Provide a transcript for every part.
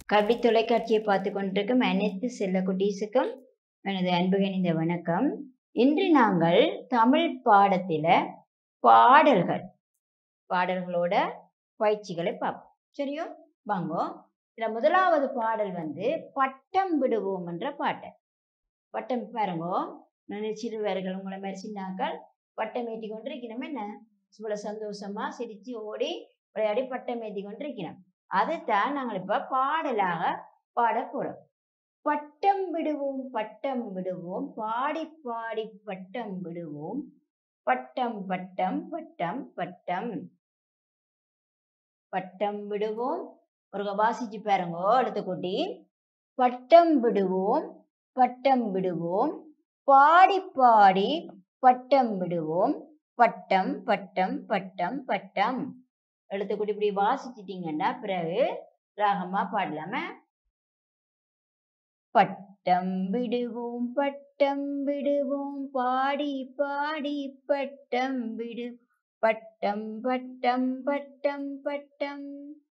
கல்வி தொலைக்காட்சியை பார்த்து கொண்டிருக்கும் அனைத்து செல்ல குட்டீஸுக்கும் எனது அன்பு கணிந்த வணக்கம் இன்று நாங்கள் தமிழ் பாடத்தில பாடல்கள் பாடல்களோட பயிற்சிகளை பார்ப்போம் சரியோ வாங்கோ இதுல முதலாவது பாடல் வந்து பட்டம் விடுவோம் என்ற பாட்டு பட்டம் பாருங்கோ நான் சிறுவர்கள் உங்களை மாதிரி சின்னாக்கள் பட்டம் ஏற்றி கொண்டிருக்கணும் என்ன இவ்வளவு சந்தோஷமா சிரிச்சு ஓடி விளையாடி பட்டம் ஏற்றி கொண்டிருக்கணும் அதைத்தான் நாங்கள் இப்ப பாடலாக பாட போறோம் பட்டம் விடுவோம் பட்டம் விடுவோம் பாடி பாடி பட்டம் விடுவோம் பட்டம் பட்டம் பட்டம் பட்டம் பட்டம் விடுவோம் ஒரு வாசிச்சு பாருங்க அடுத்த குட்டி பட்டம் விடுவோம் பட்டம் விடுவோம் பாடி பாடி பட்டம் விடுவோம் பட்டம் பட்டம் பட்டம் பட்டம் எழுத்துக்குட்டி இப்படி வாசிச்சிட்டீங்கன்னா பிறகு ராகமா பாடலாம பட்டம் விடுவோம் பட்டம் விடுவோம் பாடி பாடி பட்டம் விடு பட்டம் பட்டம் பட்டம் பட்டம்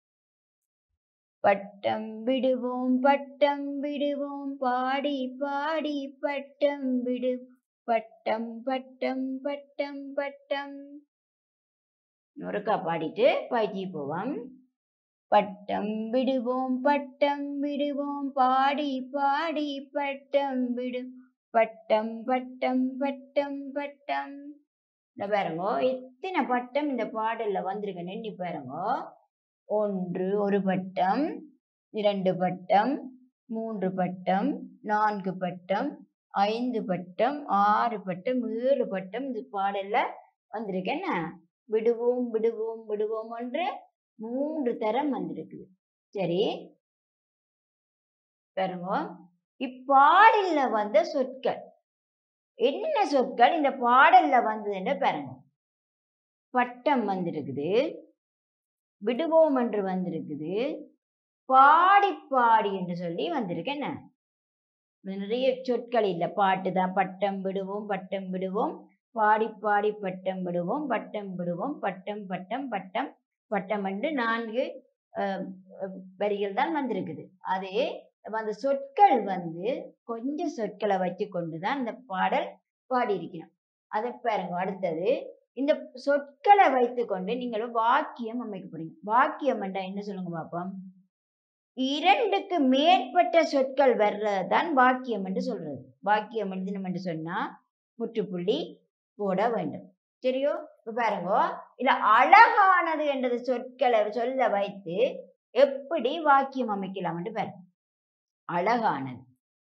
பட்டம் விடுவோம் பட்டம் விடுவோம் பாடி பாடி பட்டம் விடு பட்டம் பட்டம் பட்டம் பட்டம் ஒருக்கா பாடிட்டு பயிற்சி போவோம் பட்டம் விடுவோம் பட்டம் விடுவோம் பாடி பாடி பட்டம் விடு பட்டம் பட்டம் பட்டம் பட்டம் இந்த பாருங்க எத்தனை பட்டம் இந்த பாடல்ல வந்திருக்கு எண்ணி பாருங்க ஒன்று ஒரு பட்டம் இரண்டு பட்டம் மூன்று பட்டம் நான்கு பட்டம் ஐந்து பட்டம் ஆறு பட்டம் ஏழு பட்டம் இந்த பாடல்ல வந்திருக்கு என்ன விடுவோம் விடுவோம் விடுவோம் என்று மூன்று தரம் வந்திருக்குது சரி பாருங்க இப்பாடல்ல வந்த சொற்கள் என்ன சொற்கள் இந்த பாடல்ல வந்ததுன்னு பாருங்க பட்டம் வந்திருக்குது விடுவோம் என்று வந்திருக்குது பாடி பாடி என்று சொல்லி வந்திருக்கு என்ன நிறைய சொற்கள் இல்லை பாட்டு தான் பட்டம் விடுவோம் பட்டம் விடுவோம் பாடி பாடி பட்டம் விடுவோம் பட்டம் விடுவோம் பட்டம் பட்டம் பட்டம் பட்டம் என்று நான்கு வரிகள் தான் வந்திருக்குது அதே அந்த சொற்கள் வந்து கொஞ்சம் சொற்களை வச்சு கொண்டு தான் இந்த பாடல் பாடியிருக்கணும் அதை பாருங்க அடுத்தது இந்த சொற்களை வைத்துக்கொண்டு நீங்கள் வாக்கியம் அமைக்க போறீங்க வாக்கியம் என்றா என்ன சொல்லுங்க பாப்போம் இரண்டுக்கு மேற்பட்ட சொற்கள் வர்றதுதான் வாக்கியம் என்று சொல்றது வாக்கியம் எழுதினோம் என்று சொன்னா முற்றுப்புள்ளி போட வேண்டும் சரியோ இப்ப பாருங்க இல்ல அழகானது என்றது சொற்களை சொல்ல வைத்து எப்படி வாக்கியம் அமைக்கலாம் பாருங்க அழகானது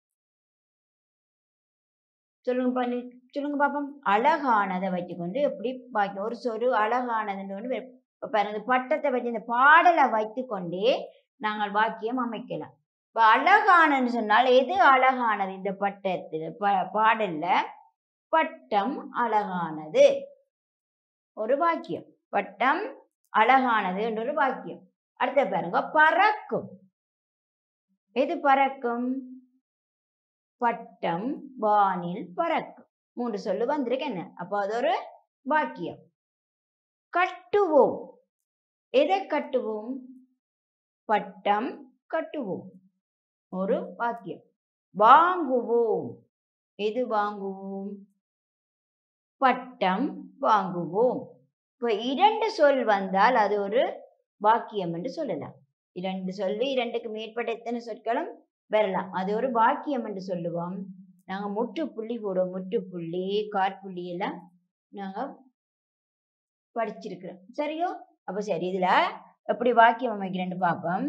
சொல்லுங்க பண்ணி சொல்லுங்க பாப்போம் அழகானதை வச்சுக்கொண்டு எப்படி வாக்கியம் ஒரு சொரு அழகானதுன்னு ஒன்று பாருங்க பட்டத்தை வச்சு இந்த பாடலை வைத்துக்கொண்டே நாங்கள் வாக்கியம் அமைக்கலாம் இப்போ அழகானன்னு சொன்னால் எது அழகானது இந்த பட்டத்தில் ப பாடல்ல பட்டம் அழகானது ஒரு வாக்கியம் பட்டம் அழகானது என்ற ஒரு வாக்கியம் அடுத்த பாருங்க பறக்கும் எது பறக்கும் பட்டம் வானில் பறக்கும் மூன்று சொல்லு வந்திருக்கு என்ன அப்போ அது ஒரு வாக்கியம் கட்டுவோம் எதை கட்டுவோம் பட்டம் கட்டுவோம் ஒரு வாக்கியம் வாங்குவோம் எது வாங்குவோம் பட்டம் வாங்குவோம் இப்போ இரண்டு சொல் வந்தால் அது ஒரு வாக்கியம் என்று சொல்லலாம் இரண்டு சொல்லு இரண்டுக்கு மேற்பட்ட எத்தனை சொற்களும் வரலாம் அது ஒரு வாக்கியம் என்று சொல்லுவோம் நாங்கள் முற்றுப்புள்ளி போடுவோம் முற்றுப்புள்ளி காற்புள்ளி எல்லாம் நாங்கள் படிச்சிருக்கிறோம் சரியோ அப்போ சரி இதுல எப்படி வாக்கியம் அமைக்கிறேன்னு பார்ப்போம்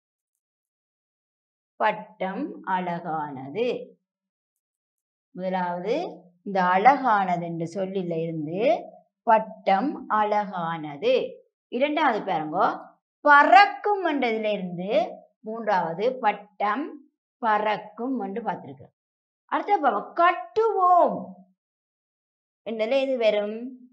பட்டம் அழகானது முதலாவது இந்த அழகானது என்று சொல்லில இருந்து பட்டம் அழகானது இரண்டாவது பாருங்க பறக்கும் என்றதுல இருந்து மூன்றாவது பட்டம் பறக்கும் என்று பார்த்திருக்கிறோம் அடுத்த பாவம் கட்டுவோம் என்னல இது வெறும்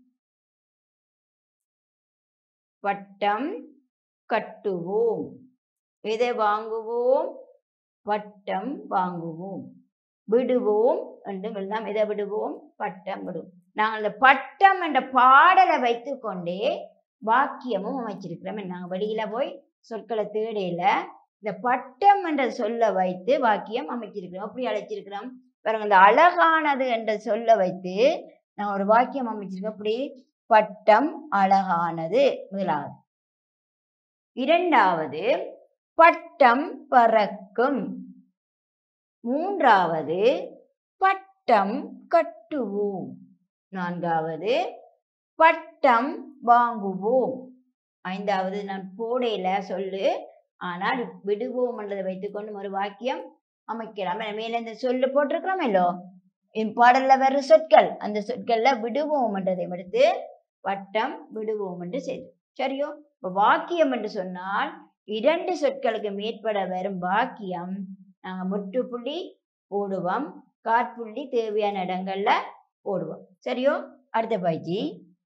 பட்டம் கட்டுவோம் எதை வாங்குவோம் பட்டம் வாங்குவோம் விடுவோம் என்று எல்லாம் எதை விடுவோம் பட்டம் விடுவோம் நாங்கள் இந்த பட்டம் என்ற பாடலை வைத்துக்கொண்டே வாக்கியமும் அமைச்சிருக்கிறோம் நாங்கள் வெளியில போய் சொற்களை தேடையில இந்த பட்டம் என்ற சொல்ல வைத்து வாக்கியம் அமைச்சிருக்கிறோம் எப்படி அழைச்சிருக்கிறோம் பாருங்க இந்த அழகானது என்ற சொல்ல வைத்து நான் ஒரு வாக்கியம் அமைச்சிருக்கேன் எப்படி பட்டம் அழகானது முதலாவது இரண்டாவது பட்டம் பறக்கும் மூன்றாவது பட்டம் கட்டுவோம் நான்காவது பட்டம் வாங்குவோம் ஐந்தாவது நான் போடையில சொல்லு ஆனால் விடுவோம் என்றதை வைத்துக்கொண்டு ஒரு வாக்கியம் அமைக்கலாம் மேல இந்த சொல்லு போட்டிருக்கிறோமேலோ பாடல்ல வர்ற சொற்கள் அந்த சொற்கள்ல விடுவோம் என்றதை எடுத்து வட்டம் விடுவோம் என்று செய்து சரியோ இப்ப வாக்கியம் என்று சொன்னால் இரண்டு சொற்களுக்கு மேற்பட வரும் வாக்கியம் நாங்க முற்றுப்புள்ளி போடுவோம் காற்புள்ளி தேவையான இடங்கள்ல போடுவோம் சரியோ அடுத்த பயிற்சி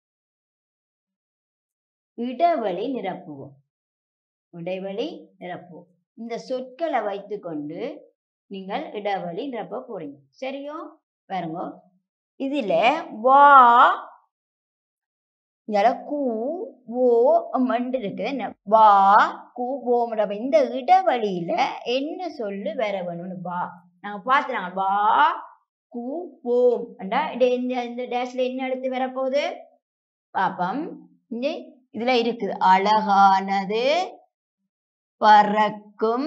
இடைவெளி நிரப்புவோம் இடைவெளி நிரப்புவோம் இந்த சொற்களை வைத்துக்கொண்டு நீங்கள் இடைவெளி நிரப்ப போறீங்க சரியோ பாருங்க இதுல வா இதில் கூ ஓ மண்டு இருக்கு என்ன வா கூ ஓம் இந்த இடைவெளியில என்ன சொல்லு வேற வேணும்னு வா நாங்க பார்த்துனாங்க வா கூ ஓம் அண்டா இந்த இந்த டேஷ்ல என்ன எடுத்து வரப்போகுது பாப்பம் இங்க இதுல இருக்குது அழகானது பறக்கும்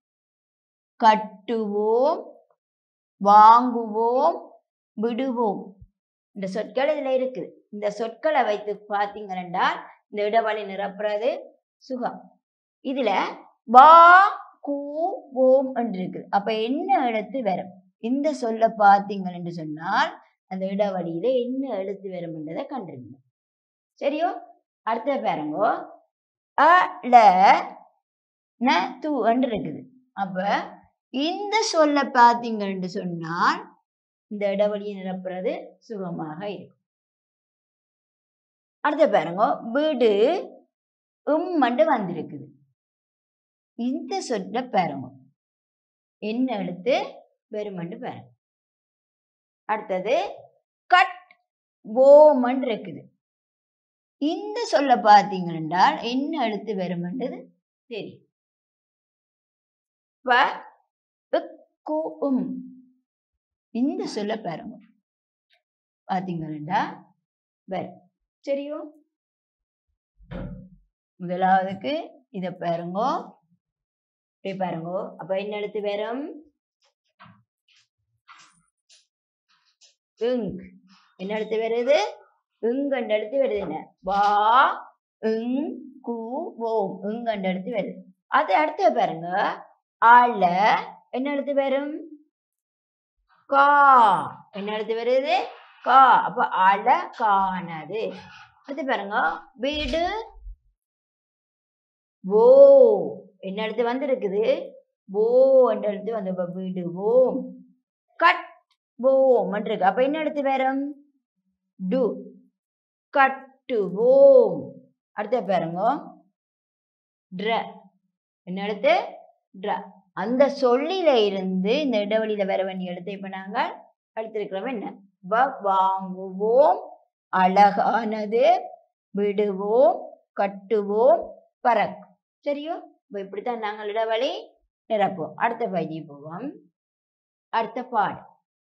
கட்டுவோம் வாங்குவோம் விடுவோம் இந்த சொற்கள் இதுல இருக்குது இந்த சொற்களை வைத்து பார்த்தீங்கன்னா இந்த இடைவெளி நிரப்புறது சுகம் இதுல வா கூ ஓம் என்று இருக்குது அப்ப என்ன எழுத்து வரும் இந்த சொல்ல பார்த்தீங்க என்று சொன்னால் அந்த இடைவெளியில என்ன எழுத்து வரும் என்றதை கண்டுருங்க சரியோ அடுத்த பாருங்கோ அ ல ந து என்று இருக்குது அப்ப இந்த சொல்ல பார்த்தீங்கன்னு சொன்னால் இந்த இடைவெளியை நிரப்புறது சுகமாக இருக்கும் அடுத்த பாருங்க வீடு உம்மண்டு வந்திருக்குது இந்த சொல்ல பாருங்க என்ன எழுத்து வெறுமண்டு பாருங்க அடுத்தது கட் ஓமன் இருக்குது இந்த சொல்ல பார்த்தீங்கன்னா என்ன எழுத்து வெறுமன்றது தெரியும் வ கு உம் இந்த சொல்ல பாருங்க பாத்தீங்கன்னா வரும் சரியோ முதலாவதுக்கு இத பாருங்க இப்படி பாருங்க அப்ப என்ன எழுத்து வரும் இங் என்ன எழுத்து வருது இங்கண்ட எழுத்து வருது என்ன வா இங் கு ஓம் இங்கண்ட எழுத்து வருது அது அடுத்து பாருங்க ஆள என்ன எழுத்து வரும் கா என்ன எழுத்து வருது கா அப்ப அழ காணது அடுத்து பாருங்க வீடு ஓ என்ன எழுத்து வந்திருக்குது ஓ என்ற எழுத்து வந்து இப்ப வீடு ஓம் கட் ஓம் இருக்கு அப்ப என்ன எழுத்து வரும் டு கட்டுவோம் அடுத்த பாருங்க ட்ர என்ன எழுத்து ட்ர அந்த சொல்லில இருந்து இந்த இடைவெளியில வர வேண்டிய எழுத்தை இப்ப நாங்கள் எடுத்திருக்கிறோம் என்ன வ வாங்குவோம் அழகானது விடுவோம் கட்டுவோம் பறக்கும் சரியோ இப்ப இப்படித்தான் நாங்கள் இடைவெளி நிரப்போம் அடுத்த பகுதி போவோம் அடுத்த பாடு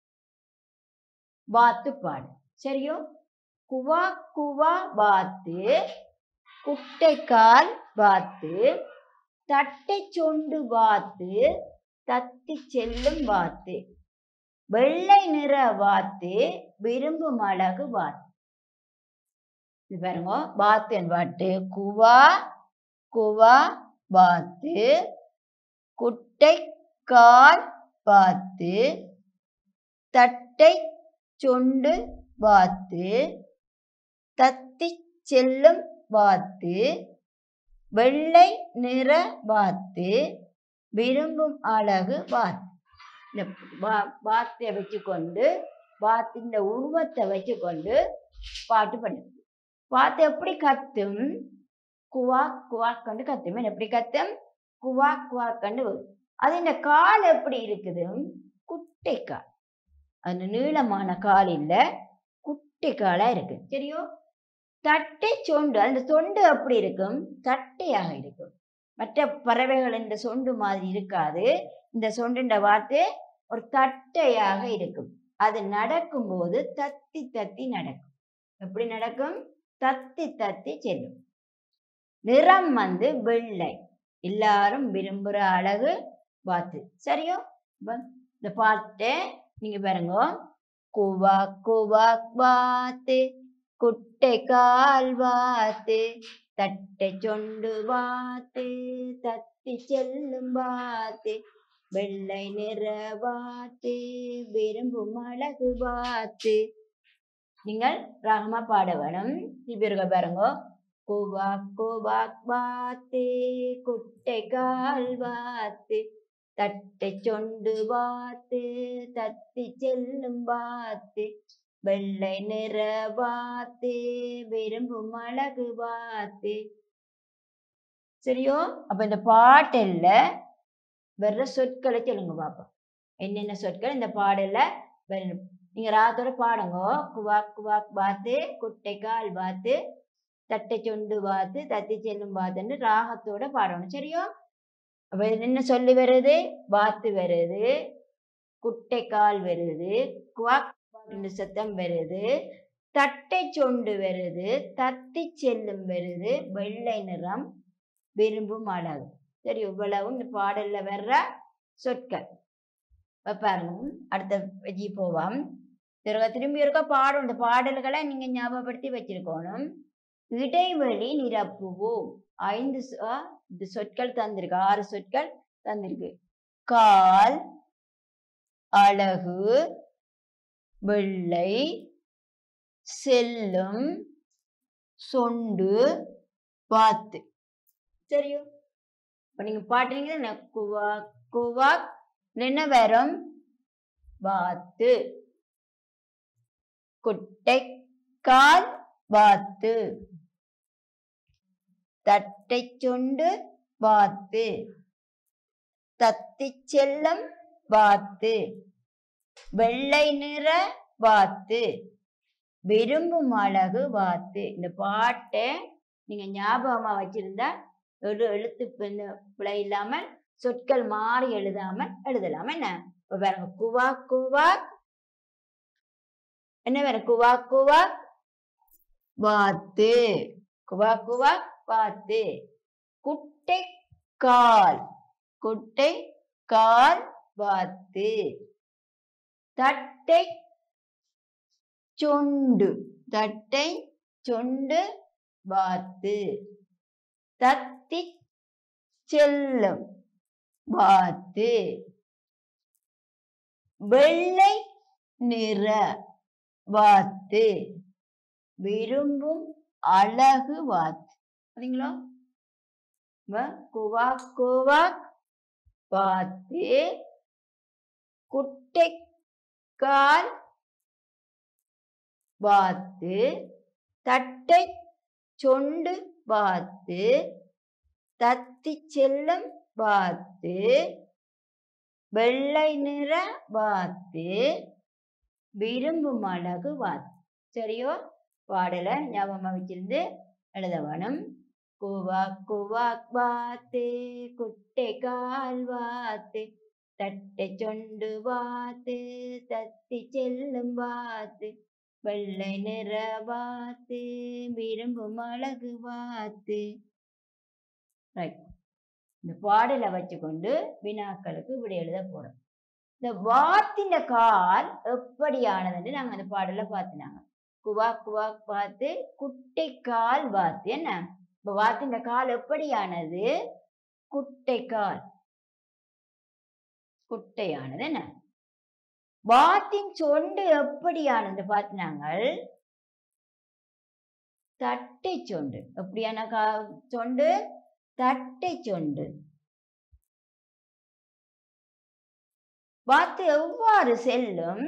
பாத்து பாடு சரியோ குவா குவா பாத்து குட்டைக்கால் பாத்து தட்டை சொண்டு வாத்து தத்தி செல்லும் வாத்து வெள்ளை நிற வாத்து விரும்பும் அழகு வாத்து இது பாருங்க வாத்தன் வாட்டு குவா குவா வாத்து குட்டை கால் வாத்து தட்டை சொண்டு வாத்து தத்தி செல்லும் வாத்து வெள்ளை நிற வாத்து விரும்பும் அழகு வாத்து இந்த வா- வாத்தை வச்சுக்கொண்டு வாத்தின் உருவத்தை வச்சுக்கொண்டு பாட்டு பண்ணுது வாத்து எப்படி கத்தும் குவா குவா கண்டு கத்தும் என்ன எப்படி கத்தும் குவா குவா கண்டு வரும் அது இந்த கால் எப்படி இருக்குது குட்டை கால் அந்த நீளமான கால் இல்ல குட்டை காலா இருக்கு சரியோ தட்டை சொண்டு அந்த தொண்டு எப்படி இருக்கும் தட்டையாக இருக்கும் மற்ற பறவைகள் இந்த சொண்டு மாதிரி இருக்காது இந்த சொண்டுன்ற வார்த்தை ஒரு தட்டையாக இருக்கும் அது நடக்கும்போது தத்தி தத்தி நடக்கும் எப்படி நடக்கும் தத்தி தத்தி செல்லும் நிறம் வந்து வெள்ளை எல்லாரும் விரும்புற அழகு வாத்து சரியோ இப்ப இந்த பாட்டை நீங்க பாருங்க குவா குவா வாத்து குட்டை கால் வாத்து தட்டை சொண்டு வாத்து தத்தி செல்லும் வாத்து வெள்ளை நிற வாத்து விரும்பும் அழகு வாத்து நீங்கள் ராகமா பாட வேணும் இப்ப பாருங்க குவா குவா வாத்து குட்டை கால் வாத்து தட்டை சொண்டு வாத்து தத்தி செல்லும் வாத்து வெள்ளை நிற வாத்து விரும்பும் அழகு வாத்து சரியோ அப்ப இந்த பாட்டல்ல வர்ற சொற்களை சொல்லுங்க பாப்போம் என்னென்ன சொற்கள் இந்த பாடல்ல வரும் நீங்க ராத்தோட பாடுங்க குவாக் குவாக் வாத்து குட்டை கால் வாத்து தட்டை சொண்டு வாத்து தத்தி செல்லும் வாத்துன்னு ராகத்தோட பாடணும் சரியோ அப்ப இது என்ன சொல்லி வருது வாத்து வருது குட்டை கால் வருது குவாக் குவாக்னு சத்தம் வருது தட்டை சொண்டு வருது தத்தி செல்லும் வருது வெள்ளை நிறம் விரும்பும் அழகு சரி இவ்வளவும் இந்த பாடல்ல வர்ற சொற்கள் இப்ப பாருங்க அடுத்த வெஜி போவோம் திரும்ப திரும்பி இருக்க பாடம் இந்த பாடல்களை நீங்க ஞாபகப்படுத்தி வச்சிருக்கணும் இடைவெளி நிரப்புவோம் ஐந்து சொ- ஆ, இந்த சொற்கள் தந்திருக்கு ஆறு சொற்கள் தந்திருக்கு கால் அழகு வெள்ளை செல்லும் சொண்டு வாத்து சரியோ இப்ப நீங்க பாட்டுறீங்க குவா குவா என்ன வரும் வாத்து குட்டை கால் வாத்து தட்டை சொண்டு வாத்து தத்தி செல்லம் வாத்து வெள்ளை நிற வாத்து விரும்பும் அழகு வாத்து இந்த பாட்டை நீங்க ஞாபகமா வச்சிருந்தா ஒரு எழுத்து பின்ன- பிழை இல்லாமல் சொற்கள் மாறி எழுதாமல் எழுதலாம் என்ன இப்ப பாருங்க குவா குவா என்ன வேற குவா குவா வாத்து குவா குவா வாத்து குட்டை கால் குட்டை கால் வாத்து தட்டை சொண்டு தட்டை சொண்டு வாத்து தத்தி செல்லும் வாத்து வெள்ளை நிற வாத்து விரும்பும் அழகு வாத்து சரிங்களா வ- குவா குவா வாத்து குட்டை கால் வாத்து தட்டை சொண்டு வாத்து தத்தி செல்லும் வாத்து வெள்ளை நிற வாத்து விரும்பும் அழகு வாத்து சரியோ பாடலை ஞாபகமா வச்சிருந்து எழுத வேணும் குவா குவா வாத்து குட்டை கால் வாத்து தட்டை சொண்டு வாத்து தத்தி செல்லும் வாத்து வெள்ளை நிற வாத்து விரும்பும் அழகு வாத்து ரைட் இந்த பாடலை வச்சுக்கொண்டு வினாக்களுக்கு விடை எழுத போறோம் இந்த வாத்தின கால் எப்படியானதுன்னு நாங்க அந்த பாடலை பார்த்துனாங்க குவா குவா பார்த்து குட்டை கால் வாத்து என்ன இப்ப வாத்தின கால் எப்படியானது குட்டை கால் குட்டையானது என்ன வாத்தின் சொண்டு எப்படியானது பார்த்தினாங்கள் தட்டை சொண்டு எப்படியான கா சொண்டு தட்டை சொண்டு வாத்து எவ்வாறு செல்லும்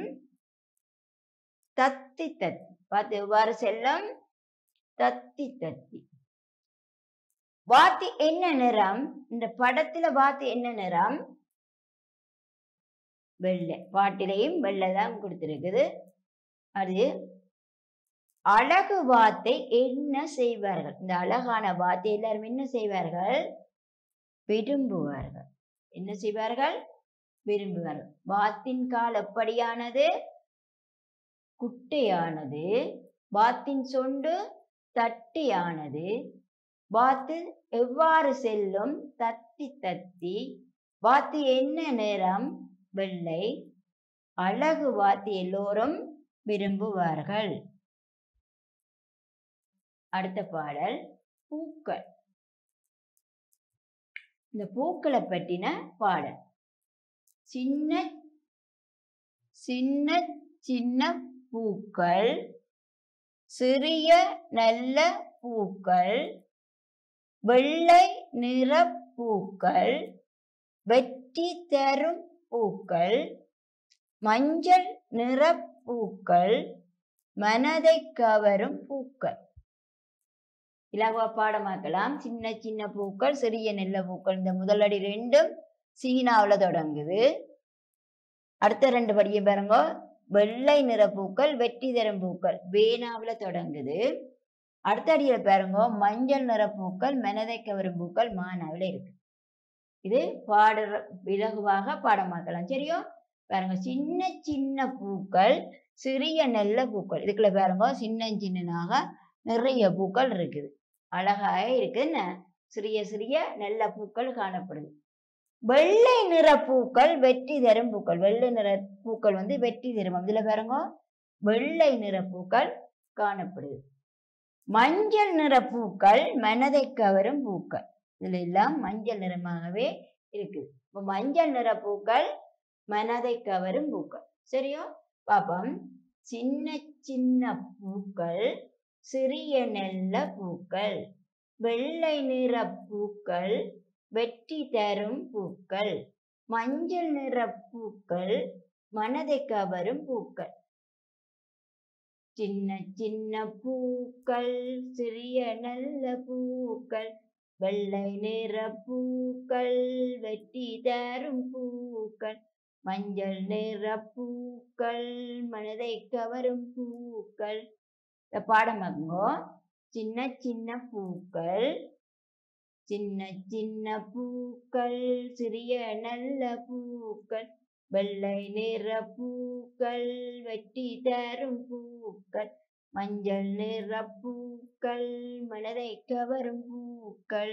தத்தி தத்தி வாத்து எவ்வாறு செல்லும் தத்தி தத்தி வாத்து என்ன நிறம் இந்த படத்துல வாத்து என்ன நிறம் வெள்ளை பாட்டிலையும் வெள்ளை தான் கொடுத்திருக்குது அது அழகு வாத்தை என்ன செய்வார்கள் இந்த அழகான வாத்தை எல்லாரும் என்ன செய்வார்கள் விரும்புவார்கள் என்ன செய்வார்கள் விரும்புவார்கள் வாத்தின் கால் எப்படியானது குட்டையானது வாத்தின் சொண்டு தட்டியானது வாத்து எவ்வாறு செல்லும் தத்தி தத்தி வாத்து என்ன நிறம் வெள்ளை அழகு வாத்து எல்லோரும் விரும்புவார்கள் அடுத்த பாடல் பூக்கள் இந்த பூக்களை பற்றின பாடல் சின்ன சின்ன சின்ன பூக்கள் சிறிய நல்ல பூக்கள் வெள்ளை நிற பூக்கள் வெற்றி தரும் பூக்கள் மஞ்சள் நிற பூக்கள் மனதை கவரும் பூக்கள் இலகுவா பாடமாக்கலாம் சின்ன சின்ன பூக்கள் சிறிய நெல்ல பூக்கள் இந்த முதலடி ரெண்டும் சீனாவுல தொடங்குது அடுத்த ரெண்டு படியை பாருங்க வெள்ளை நிற பூக்கள் வெற்றி தரும் பூக்கள் வேணாவுல தொடங்குது அடுத்த அடியில பாருங்க மஞ்சள் நிற பூக்கள் மனதை கவரும் பூக்கள் மானாவில இருக்கு இது பாடுற இலகுவாக பாடமாக்கலாம் சரியோ பாருங்க சின்ன சின்ன பூக்கள் சிறிய நெல்ல பூக்கள் இதுக்குள்ள பாருங்க சின்ன சின்னனாக நிறைய பூக்கள் இருக்குது அழகாக இருக்கு என்ன சிறிய சிறிய நல்ல பூக்கள் காணப்படுது வெள்ளை நிற பூக்கள் வெற்றி தரும் பூக்கள் வெள்ளை நிற பூக்கள் வந்து வெற்றி தரும் இதுல பாருங்க வெள்ளை நிற பூக்கள் காணப்படுது மஞ்சள் நிற பூக்கள் மனதை கவரும் பூக்கள் இதுல எல்லாம் மஞ்சள் நிறமாகவே இருக்குது இப்போ மஞ்சள் நிற பூக்கள் மனதை கவரும் பூக்கள் சரியோ பாப்போம் சின்ன சின்ன பூக்கள் சிறிய நெல்ல பூக்கள் வெள்ளை நிற பூக்கள் வெற்றி தரும் பூக்கள் மஞ்சள் நிற பூக்கள் மனதை கவரும் பூக்கள் சின்ன சின்ன பூக்கள் சிறிய நல்ல பூக்கள் வெள்ளை நிற பூக்கள் வெற்றி தரும் பூக்கள் மஞ்சள் நிற பூக்கள் மனதை கவரும் பூக்கள் இந்த பாடமாக்குங்கோ சின்ன சின்ன பூக்கள் சின்ன சின்ன பூக்கள் சிறிய நல்ல பூக்கள் வெள்ளை நிற பூக்கள் வெட்டி தரும் பூக்கள் மஞ்சள் நிற பூக்கள் மனதை கவரும் பூக்கள்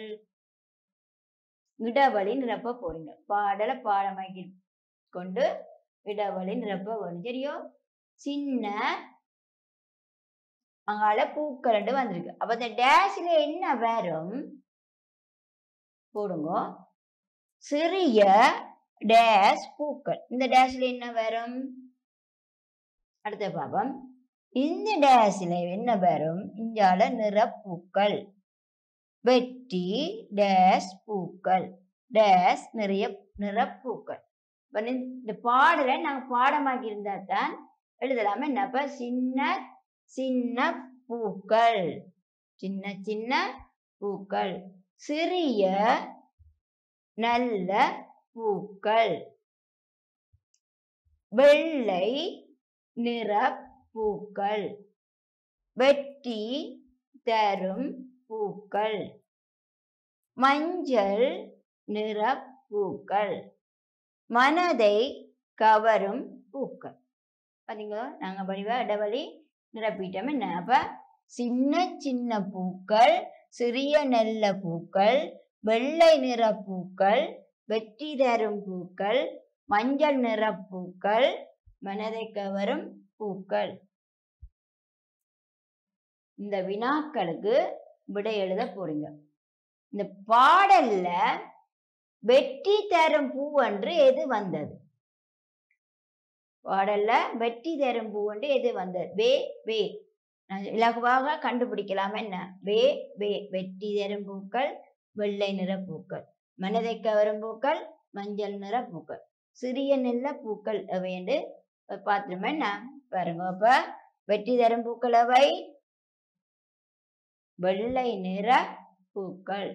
இடவழி நிரப்ப போறீங்க பாடலை பாடமாக்கி கொண்டு இடவழி நிரப்ப வரும் சரியோ சின்ன அங்கால பூக்கள் வந்திருக்கு அப்ப இந்த டேஷ்ல என்ன வரும் போடுங்க சிறிய டேஷ் பூக்கள் இந்த டேஷ்ல என்ன வரும் அடுத்த பாபம் இந்த டேஷ்ல என்ன வரும் இஞ்சால நிறப்பூக்கள் வெட்டி டேஷ் பூக்கள் டேஷ் நிறைய நிறப்பூக்கள் இப்ப இந்த பாடலை நாங்க பாடமாக்கி இருந்தா தான் எழுதலாமே என்னப்ப சின்ன சின்ன பூக்கள் சின்ன சின்ன பூக்கள் சிறிய நல்ல பூக்கள் வெள்ளை நிற பூக்கள் வெட்டி தரும் பூக்கள் மஞ்சள் நிற பூக்கள் மனதை கவரும் பூக்கள் பாத்தீங்க நாங்க படிவ இடவழி நிரப்பிட்டோம் என்ன அப்ப சின்ன சின்ன பூக்கள் சிறிய நெல்ல பூக்கள் வெள்ளை நிற பூக்கள் வெற்றி தரும் பூக்கள் மஞ்சள் நிற பூக்கள் மனதை கவரும் பூக்கள் இந்த வினாக்களுக்கு விடை எழுத போறீங்க இந்த பாடல்ல வெற்றி தரும் பூ என்று எது வந்தது பாடல்ல வெற்றி தரும் பூ என்று எது வந்தது வே வே இலகுவாக கண்டுபிடிக்கலாம் என்ன வே வே வெற்றி தரும் பூக்கள் வெள்ளை நிற பூக்கள் மனதை கவரும் பூக்கள் மஞ்சள் நிற பூக்கள் சிறிய நெல்ல பூக்கள் அவை என்று பார்த்துருமே என்ன பாருங்க அப்ப வெற்றி தரும் பூக்கள் அவை வெள்ளை நிற பூக்கள்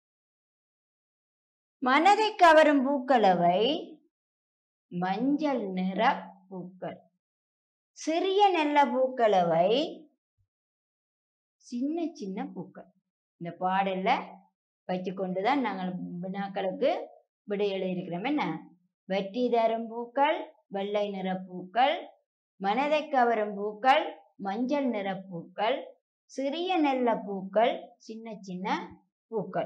மனதை கவரும் பூக்கள் அவை மஞ்சள் நிற பூக்கள் சிறிய நெல்ல பூக்கள் அவை சின்ன சின்ன பூக்கள் இந்த பாடல்ல வச்சுக்கொண்டு தான் நாங்கள் வினாக்களுக்கு விடை எழுதியிருக்கிறோம் என்ன வெற்றி தரும் பூக்கள் வெள்ளை நிற பூக்கள் மனதை கவரும் பூக்கள் மஞ்சள் நிற பூக்கள் சிறிய நெல்ல பூக்கள் சின்ன சின்ன பூக்கள்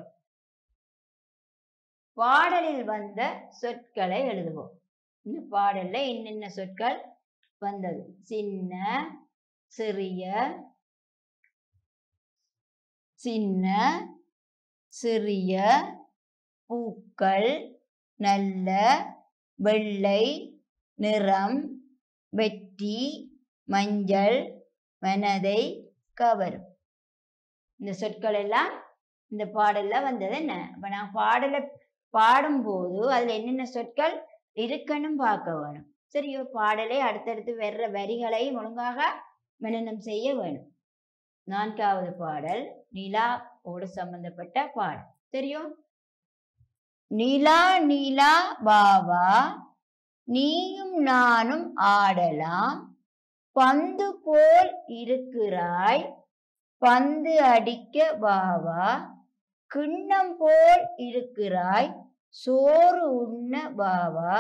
பாடலில் வந்த சொற்களை எழுதுவோம் இந்த பாடல்ல என்னென்ன சொற்கள் வந்தது சின்ன சிறிய சின்ன சிறிய பூக்கள் நல்ல வெள்ளை நிறம் வெற்றி மஞ்சள் மனதை கவரும் இந்த சொற்கள் எல்லாம் இந்த பாடல்ல வந்தது என்ன இப்ப நான் பாடலை பாடும்போது அதுல என்னென்ன சொற்கள் இருக்குன்னு பார்க்க வேணும் சரியோ பாடலை அடுத்தடுத்து வர்ற வரிகளை ஒழுங்காக மனனம் செய்ய வேணும் நான்காவது பாடல் நிலாவோடு சம்பந்தப்பட்ட பாடல் சரியோ நிலா நிலா வாவா நீயும் நானும் ஆடலாம் பந்து போல் இருக்கிறாய் பந்து அடிக்க வாவா கிண்ணம் போல் இருக்கிறாய் சோறு உண்ண வாவா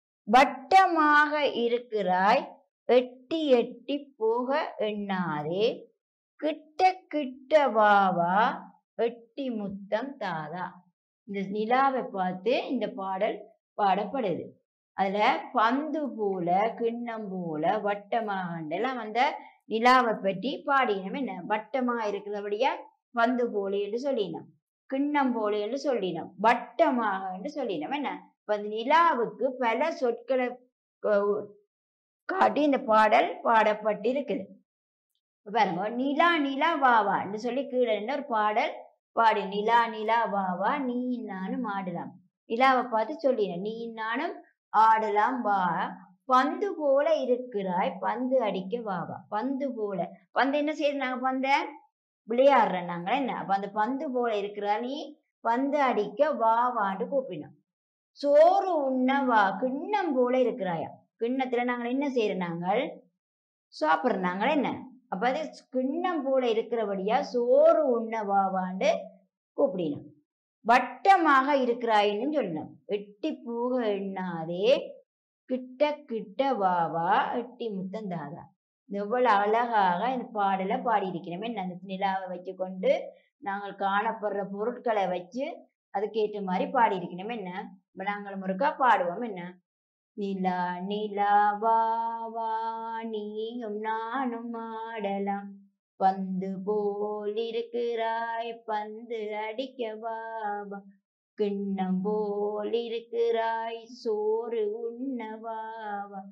வட்டமாக இருக்கிறாய் எட்டி எட்டி போக எண்ணாதே கிட்ட கிட்ட வாவா எட்டி முத்தம் தாதா இந்த நிலாவை பார்த்து இந்த பாடல் பாடப்படுது அதுல பந்து போல கிண்ணம் போல வட்டமாகண்டெல்லாம் அந்த நிலாவை பற்றி பாடினோம் என்ன வட்டமா இருக்கிறபடியா பந்து போல என்று சொல்லினோம் கிண்ணம் போல என்று சொல்லினோம் வட்டமாக என்று சொல்லினோம் என்ன இப்ப அந்த நிலாவுக்கு பல சொற்களை க- காட்டி இந்த பாடல் பாடப்பட்டிருக்குது இப்ப பாருங்க நிலா நிலா வாவா என்று சொல்லி கீழே இருந்து ஒரு பாடல் பாடி நிலா நிலா வாவா நீ நானும் ஆடலாம் நிலாவை பார்த்து சொல்லினேன் நீ நானும் ஆடலாம் வா பந்து போல இருக்கிறாய் பந்து அடிக்க வாவா பந்து போல பந்து என்ன செய்யுது நாங்க பந்த விளையாடுறோம் நாங்க என்ன அப்ப அந்த பந்து போல இருக்கிறா நீ பந்து அடிக்க வா வாண்டு கூப்பினோம் சோறு உண்ண வா கிண்ணம் போல இருக்கிறாயா கிண்ணத்துல நாங்கள் என்ன செய்யறோம் நாங்கள் சாப்பிடுறோம் நாங்கள் என்ன அப்ப அது கிண்ணம் போல இருக்கிறபடியா சோறு உண்ண வாவாண்டு கூப்பிடினோம் வட்டமாக இருக்கிறாயின்னு சொல்லணும் எட்டி போக எண்ணாதே கிட்ட கிட்ட வாவா எட்டி முத்தம் தாதா எவ்வளவு அழகாக இந்த பாடலை பாடியிருக்கிறோம் என்ன அந்த நிலாவை வச்சு கொண்டு நாங்கள் காணப்படுற பொருட்களை வச்சு அதுக்கேற்ற மாதிரி பாடியிருக்கிறோம் என்ன இப்ப நாங்கள் முருக்கா பாடுவோம் என்ன நிலா நிலா வா வா நீயும் நானும் ஆடலாம் பந்து போல் இருக்கிறாய் பந்து அடிக்க வா வா கிண்ணம் போல் இருக்கிறாய் சோறு உண்ண வா வா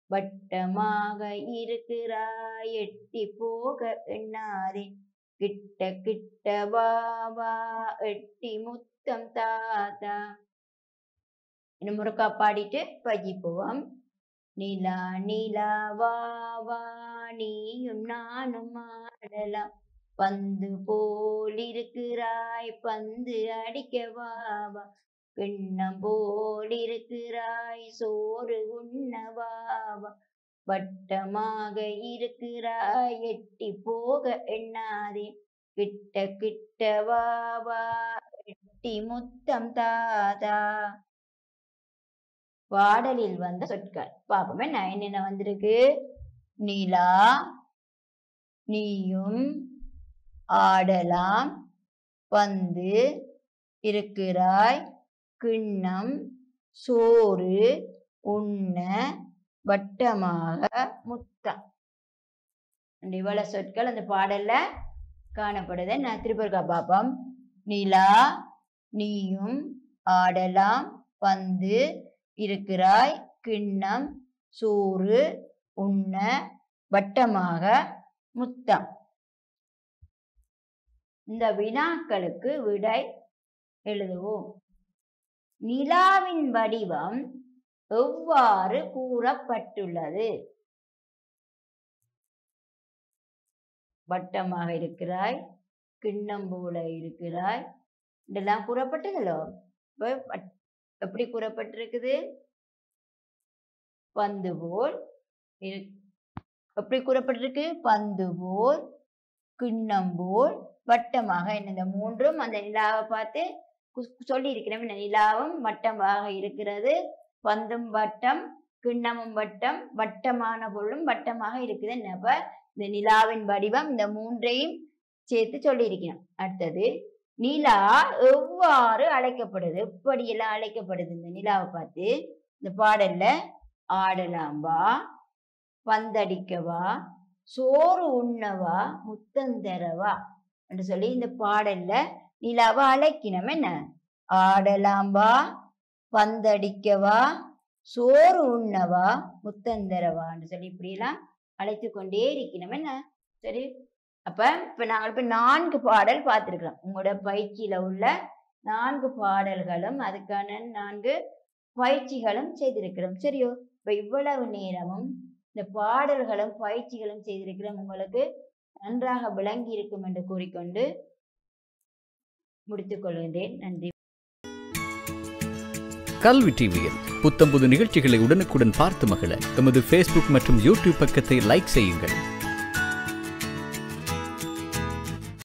வட்டமாக இருக்கிறாய் எட்டி போக எண்ணாதே கிட்ட கிட்ட வா வா எட்டி முத்தம் தாத்தா இன்னும் முருக்கா பாடிட்டு பஜி போவோம் நிலா நிலா வா வா நீயும் நானும் ஆடலாம் பந்து போல் இருக்கிறாய் பந்து அடிக்க வா வா கிண்ணம் போல் இருக்கிறாய் சோறு உண்ண வா வா வட்டமாக இருக்கிறாய் எட்டி போக எண்ணாதே கிட்ட கிட்ட வா வா எட்டி முத்தம் தாதா பாடலில் வந்த சொற்கள் பாப்போம் என்ன என்னென்ன வந்திருக்கு நிலா நீயும் ஆடலாம் பந்து இருக்கிறாய் கிண்ணம் சோறு உண்ண வட்டமாக முத்தம் இந்த இவ்வளவு சொற்கள் அந்த பாடல்ல காணப்படுது நான் திருப்பூர்கா பாப்போம் நிலா நீயும் ஆடலாம் பந்து இருக்கிறாய் கிண்ணம் சோறு உண்ண வட்டமாக முத்தம் இந்த வினாக்களுக்கு விடை எழுதுவோம் நிலாவின் வடிவம் எவ்வாறு கூறப்பட்டுள்ளது வட்டமாக இருக்கிறாய் கிண்ணம் போல இருக்கிறாய் இதெல்லாம் கூறப்பட்டதല്ലോ இப்ப வட்- எப்படி கூறப்பட்டிருக்குது பந்து போல் இரு- எப்படி கூறப்பட்டிருக்கு பந்து போல் கிண்ணம் போல் வட்டமாக என்ன இந்த மூன்றும் அந்த நிலாவை பார்த்து சொல்லி இருக்கிறோம் இந்த நிலாவும் வட்டமாக இருக்கிறது பந்தும் வட்டம் கிண்ணமும் வட்டம் வட்டமான பொருளும் வட்டமாக இருக்குது என்னப்ப இந்த நிலாவின் வடிவம் இந்த மூன்றையும் சேர்த்து சொல்லியிருக்கிறோம் அடுத்தது நிலா எவ்வாறு அழைக்கப்படுது எப்படியெல்லாம் அழைக்கப்படுது இந்த நிலாவை பார்த்து இந்த பாடல்ல ஆடலாம்பா பந்தடிக்கவா சோறு உண்ணவா முத்தந்தரவா என்று சொல்லி இந்த பாடல்ல நிலாவை அழைக்கணும் என்ன ஆடலாம்பா பந்தடிக்கவா சோறு உண்ணவா முத்தந்தரவான்னு சொல்லி இப்படியெல்லாம் அழைத்து கொண்டே இருக்கணும் என்ன சரி அப்ப இப்ப நாங்கள் இப்ப நான்கு பாடல் பார்த்திருக்கிறோம் உங்களோட பயிற்சியில உள்ள நான்கு பாடல்களும் அதுக்கான நான்கு பயிற்சிகளும் செய்திருக்கிறோம் சரியோ இப்ப இவ்வளவு நேரமும் இந்த பாடல்களும் பயிற்சிகளும் செய்திருக்கிறோம் உங்களுக்கு நன்றாக விளங்கி இருக்கும் என்று கூறிக்கொண்டு முடித்துக் கொள்கின்றேன் நன்றி கல்வி டிவியில் புத்தம்புது நிகழ்ச்சிகளை உடனுக்குடன் பார்த்து மகிழ எமது ஃபேஸ்புக் மற்றும் யூடியூப் பக்கத்தை லைக் செய்யுங்கள்